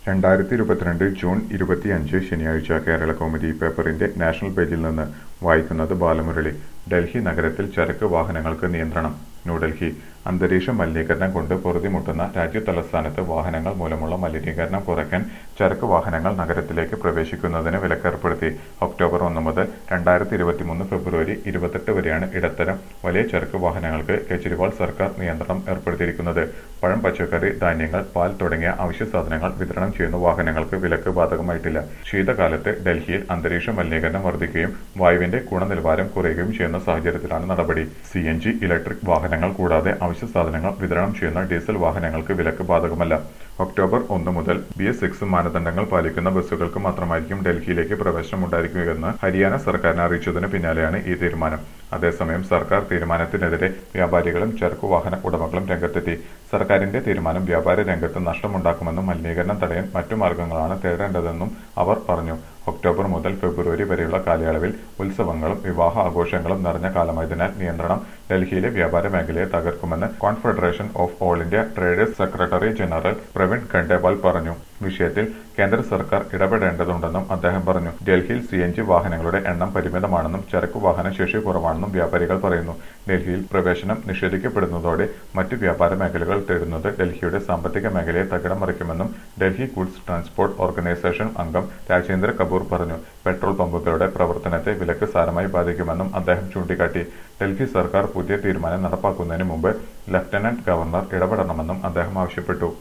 രണ്ടായിരത്തി ഇരുപത്തിരണ്ട് ജൂൺ ഇരുപത്തിയഞ്ച് ശനിയാഴ്ച കേരള കൗമുദി പേപ്പറിന്റെ നാഷണൽ പേജിൽ നിന്ന് വായിക്കുന്നത് ബാലമുരളി ഡൽഹി നഗരത്തിൽ ചരക്ക് വാഹനങ്ങൾക്ക് നിയന്ത്രണം ന്യൂഡൽഹി അന്തരീക്ഷ മലിനീകരണം കൊണ്ട് പൊറുതിമുട്ടുന്ന രാജ്യതലസ്ഥാനത്ത് വാഹനങ്ങൾ മൂലമുള്ള മലിനീകരണം കുറയ്ക്കാൻ ചരക്ക് വാഹനങ്ങൾ നഗരത്തിലേക്ക് പ്രവേശിക്കുന്നതിന് വിലക്കേർപ്പെടുത്തി ഒക്ടോബർ ഒന്ന് മുതൽ രണ്ടായിരത്തി ഇരുപത്തിമൂന്ന് ഫെബ്രുവരി ഇരുപത്തെട്ട് വരെയാണ് ഇടത്തരം വലിയ ചരക്ക് വാഹനങ്ങൾക്ക് കെജ്രിവാൾ സർക്കാർ നിയന്ത്രണം ഏർപ്പെടുത്തിയിരിക്കുന്നത് പഴം പച്ചക്കറി ധാന്യങ്ങൾ പാൽ തുടങ്ങിയ അവശ്യ സാധനങ്ങൾ വിതരണം ചെയ്യുന്ന വാഹനങ്ങൾക്ക് വിലക്ക് ബാധകമായിട്ടില്ല ശീതകാലത്ത് ഡൽഹിയിൽ അന്തരീക്ഷ മലിനീകരണം വർദ്ധിക്കുകയും വായുവിന്റെ ഗുണനിലവാരം കുറയുകയും ചെയ്യുന്ന സാഹചര്യത്തിലാണ് നടപടി സി എൻ ജി ഇലക്ട്രിക് വാഹനങ്ങൾ കൂടാതെ അവശ്യ സാധനങ്ങൾ വിതരണം ചെയ്യുന്ന ഡീസൽ വാഹനങ്ങൾക്ക് വിലക്ക് ബാധകമല്ല ഒക്ടോബർ ഒന്ന് മുതൽ ബി എസ് സിക്സ് മാനദണ്ഡങ്ങൾ പാലിക്കുന്ന ബസ്സുകൾക്ക് മാത്രമായിരിക്കും ഡൽഹിയിലേക്ക് പ്രവേശനം ഉണ്ടായിരിക്കുകയെന്ന് ഹരിയാന സർക്കാരിനെ അറിയിച്ചതിന് പിന്നാലെയാണ് ഈ തീരുമാനം അതേസമയം സർക്കാർ തീരുമാനത്തിനെതിരെ വ്യാപാരികളും ചരക്കു വാഹന ഉടമകളും രംഗത്തെത്തി സർക്കാരിന്റെ തീരുമാനം വ്യാപാര രംഗത്ത് നഷ്ടമുണ്ടാക്കുമെന്നും മലിനീകരണം തടയാൻ മറ്റു മാർഗങ്ങളാണ് തേടേണ്ടതെന്നും അവർ പറഞ്ഞു ഒക്ടോബർ മുതൽ ഫെബ്രുവരി വരെയുള്ള കാലയളവിൽ ഉത്സവങ്ങളും വിവാഹ ആഘോഷങ്ങളും നിറഞ്ഞ കാലമായതിനാൽ നിയന്ത്രണം ഡൽഹിയിലെ വ്യാപാര മേഖലയെ തകർക്കുമെന്ന് confederation of all India traders secretary general Praveen Khandelwal പറഞ്ഞു വിഷയത്തിൽ കേന്ദ്ര സർക്കാർ ഇടപെടേണ്ടതുണ്ടെന്നും അദ്ദേഹം പറഞ്ഞു ഡൽഹിയിൽ സി എൻ ജി വാഹനങ്ങളുടെ എണ്ണം പരിമിതമാണെന്നും ചരക്കു വാഹന ശേഷി കുറവാണെന്നും വ്യാപാരികൾ പറയുന്നു ഡൽഹിയിൽ പ്രവേശനം നിഷേധിക്കപ്പെടുന്നതോടെ മറ്റു വ്യാപാര മേഖലകൾ തേടുന്നത് ഡൽഹിയുടെ സാമ്പത്തിക മേഖലയെ തകിടം മറിക്കുമെന്നും ഡൽഹി ഗുഡ്സ് ട്രാൻസ്പോർട്ട് ഓർഗനൈസേഷൻ അംഗം രാജേന്ദ്ര കപൂർ പറഞ്ഞു പെട്രോൾ പമ്പുകളുടെ പ്രവർത്തനത്തെ വിലക്ക് സാരമായി ബാധിക്കുമെന്നും അദ്ദേഹം ചൂണ്ടിക്കാട്ടി ഡൽഹി സർക്കാർ പുതിയ തീരുമാനം നടപ്പാക്കുന്നതിന് മുമ്പ് ലഫ്റ്റനന്റ് ഗവർണർ ഇടപെടണമെന്നും അദ്ദേഹം ആവശ്യപ്പെട്ടു